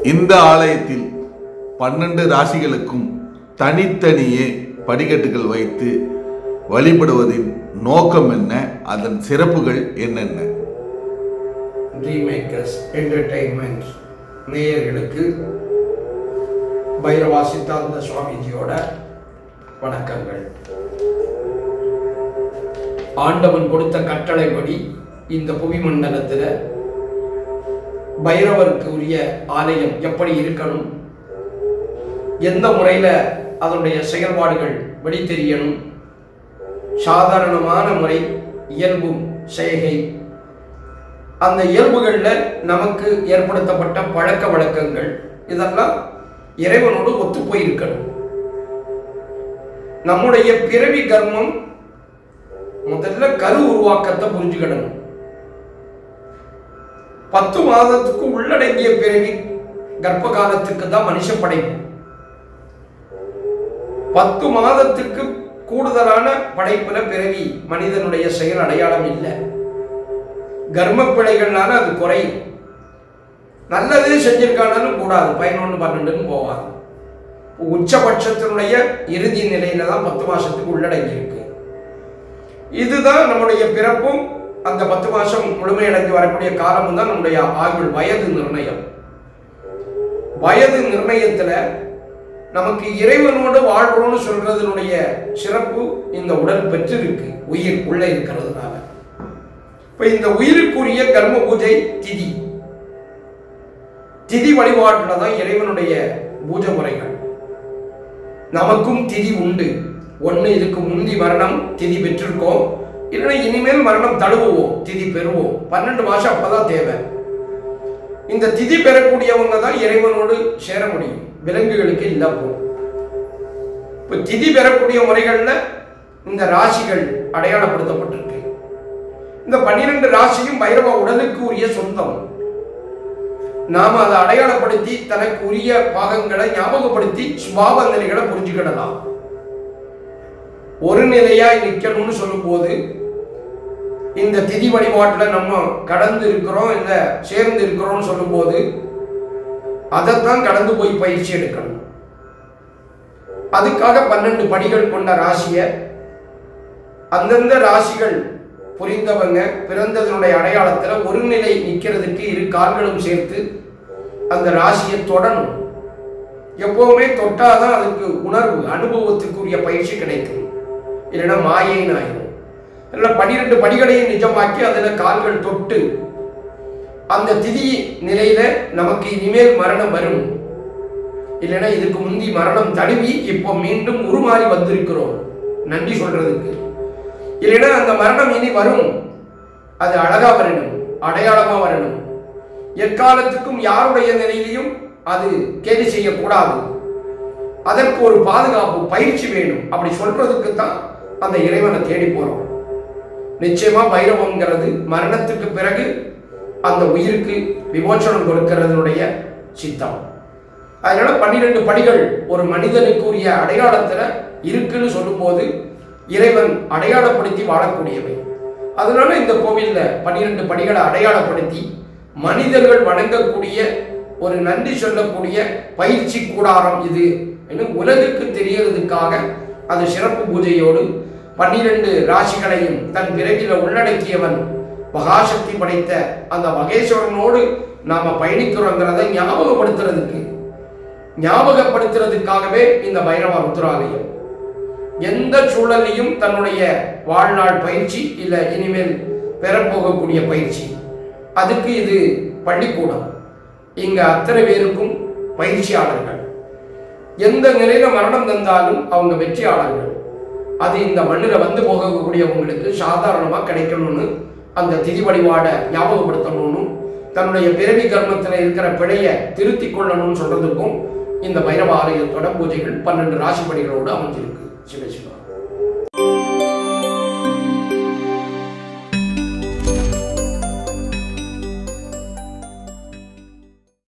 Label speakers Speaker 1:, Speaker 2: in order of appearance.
Speaker 1: இந்த ஆலயத்தில் பன்னெண்டு ராசிகளுக்கும் தனித்தனியே படிக்கட்டுகள் வைத்து வழிபடுவதின் நோக்கம் என்ன அதன் சிறப்புகள் என்னென்ன
Speaker 2: ட்ரீம் மேக்கர்ஸ் என்டர்டெயின்மெண்ட் நேயர்களுக்கு பைரவா சித்தாந்த சுவாமிஜியோட வணக்கங்கள் ஆண்டவன் கொடுத்த கட்டளைப்படி இந்த புவி மண்டலத்தில் பைரவருக்கு உரிய ஆலயம் எப்படி இருக்கணும் எந்த முறையில் அதனுடைய செயல்பாடுகள் வெளித்தெரியணும் சாதாரணமான முறை இயல்பு செய்கை அந்த இயல்புகளில் நமக்கு ஏற்படுத்தப்பட்ட பழக்க வழக்கங்கள் இதெல்லாம் இறைவனோடு ஒத்து போயிருக்கணும் நம்முடைய பிறவி கர்மம் முதல்ல கரு உருவாக்கத்தை புரிஞ்சுக்கிடணும் பத்து மாதத்துக்கு உள்ளடங்கிய பிறவி கர்ப்ப காலத்துக்கு தான் மனுஷ படைப்பு பத்து மாதத்துக்கு கூடுதலான படைப்புல பிறவி மனிதனுடைய செயல் அடையாளம் இல்லை கர்ம பிழைகள்னால அது குறையும் நல்லதே செஞ்சிருக்கானாலும் கூடாது பதினொன்று பன்னெண்டுன்னு போவாது உச்சபட்சத்தினுடைய இறுதி நிலையில தான் பத்து மாசத்துக்கு உள்ளடங்கி இருக்கு இதுதான் நம்முடைய பிறப்பும் அந்த பத்து மாசம் முழுமையடைந்து வரக்கூடிய காலமும் தான் நம்முடைய ஆயுள் வயது நிர்ணயம் வயது நிர்ணயத்துல நமக்கு இறைவனோடு வாழ்றோம்னு சொல்றதனுடைய சிறப்பு இந்த உடல் பெற்றிருக்கு உயிர் உள்ள இருக்கிறதுனால இப்ப இந்த உயிருக்குரிய கர்ம பூஜை திதி திதி வழிபாட்டில் தான் இறைவனுடைய பூஜை முறைகள் நமக்கும் திதி உண்டு ஒன்று இதுக்கு முந்தி மரணம் திதி பெற்றிருக்கோம் இல்லைன்னா இனிமேல் மரணம் தழுவுவோம் திதி பெறுவோம் பன்னெண்டு மாசம் அப்பதான் தேவை இந்த திதி பெறக்கூடியவங்க தான் இறைவனோடு சேர முடியும் விலங்குகளுக்கு இல்ல போகும் இப்போ திதி பெறக்கூடிய முறைகள்ல இந்த ராசிகள் அடையாளப்படுத்தப்பட்டிருக்கு இந்த பன்னிரண்டு ராசியும் பைரவ உடலுக்கு உரிய சொந்தம் நாம அதை அடையாளப்படுத்தி தனக்கு உரிய பாகங்களை ஞாபகப்படுத்தி சுபாவ நிலைகளை புரிஞ்சுக்கிடலாம் ஒரு நிலையாய் நிக்கணும்னு சொல்லும்போது இந்த திதி வழிபாட்டில் நம்ம கடந்து இருக்கிறோம் இல்லை சேர்ந்து இருக்கிறோம்னு சொல்லும்போது அதைத்தான் கடந்து போய் பயிற்சி எடுக்கணும் அதுக்காக பன்னெண்டு படிகள் கொண்ட ராசியை அந்தந்த ராசிகள் புரிந்தவங்க பிறந்ததனுடைய அடையாளத்தில் ஒரு நிலை நிற்கிறதுக்கு இரு கால்களும் சேர்த்து அந்த ராசியை தொடணும் எப்பவுமே தொட்டாதான் அதுக்கு உணர்வு அனுபவத்துக்குரிய பயிற்சி கிடைக்கும் இல்லைன்னா மாயைன்னு ஆயிடும் இல்லை பன்னிரெண்டு படிகளையும் நிஜமாக்கி அதில் கால்கள் தொட்டு அந்த திதி நிலையில நமக்கு இனிமேல் மரணம் வரும் இல்லைன்னா இதுக்கு முந்தி மரணம் தழுவி இப்போ மீண்டும் உருமாறி வந்திருக்கிறோம் நன்றி சொல்றதுக்கு இல்லைன்னா அந்த மரணம் இனி வரும் அது அழகா வரணும் அடையாளமா வரணும் எக்காலத்துக்கும் யாருடைய நிலையிலையும் அது கேலி செய்யக்கூடாது அதற்கு ஒரு பாதுகாப்பு பயிற்சி வேணும் அப்படி சொல்றதுக்கு தான் அந்த இறைவனை தேடி போறோம் நிச்சயமா பைரவங்கிறது மரணத்துக்கு பிறகு அந்த உயிருக்கு விமோச்சனம் கொடுக்கிறதுனுடைய சித்தம் அதனால பன்னிரெண்டு படிகள் ஒரு மனிதனுக்குரிய அடையாளத்துல இருக்குன்னு சொல்லும்போது இறைவன் அடையாளப்படுத்தி வாழக்கூடியவை அதனால இந்த கோவில்ல பன்னிரெண்டு படிகளை அடையாளப்படுத்தி மனிதர்கள் வணங்கக்கூடிய ஒரு நன்றி சொல்லக்கூடிய பயிற்சி கூடாரம் இது இன்னும் உலகுக்கு தெரியறதுக்காக அது சிறப்பு பூஜையோடு பன்னிரண்டு ராசிகளையும் தன் பிறகில உள்ளடக்கியவன் மகாசக்தி படைத்த அந்த மகேஸ்வரனோடு நாம பயணிக்கிறோங்கிறத ஞாபகப்படுத்துறதுக்கு ஞாபகப்படுத்துறதுக்காகவே இந்த பைரவ ருத்ராலயம் எந்த சூழலையும் தன்னுடைய வாழ்நாள் பயிற்சி இல்லை இனிமேல் பெறப்போகக்கூடிய பயிற்சி அதுக்கு இது பள்ளிக்கூடம் இங்க அத்தனை பேருக்கும் பயிற்சியாளர்கள் எந்த நிலையில மரணம் தந்தாலும் அவங்க வெற்றியாளர்கள் அது இந்த மண்ணில் வந்து போகக்கூடியவங்களுக்கு சாதாரணமாக கிடைக்கணும்னு அந்த திதி வழிபாட ஞாபகப்படுத்தணும்னு தன்னுடைய பிறவி கர்மத்தில் இருக்கிற பிழையை திருத்திக் கொள்ளணும்னு சொல்றதுக்கும் இந்த பைரவ ஆலயத்தோட பூஜைகள் பன்னெண்டு ராசிப்படிகளோடு அமைஞ்சிருக்கு சிவசிவா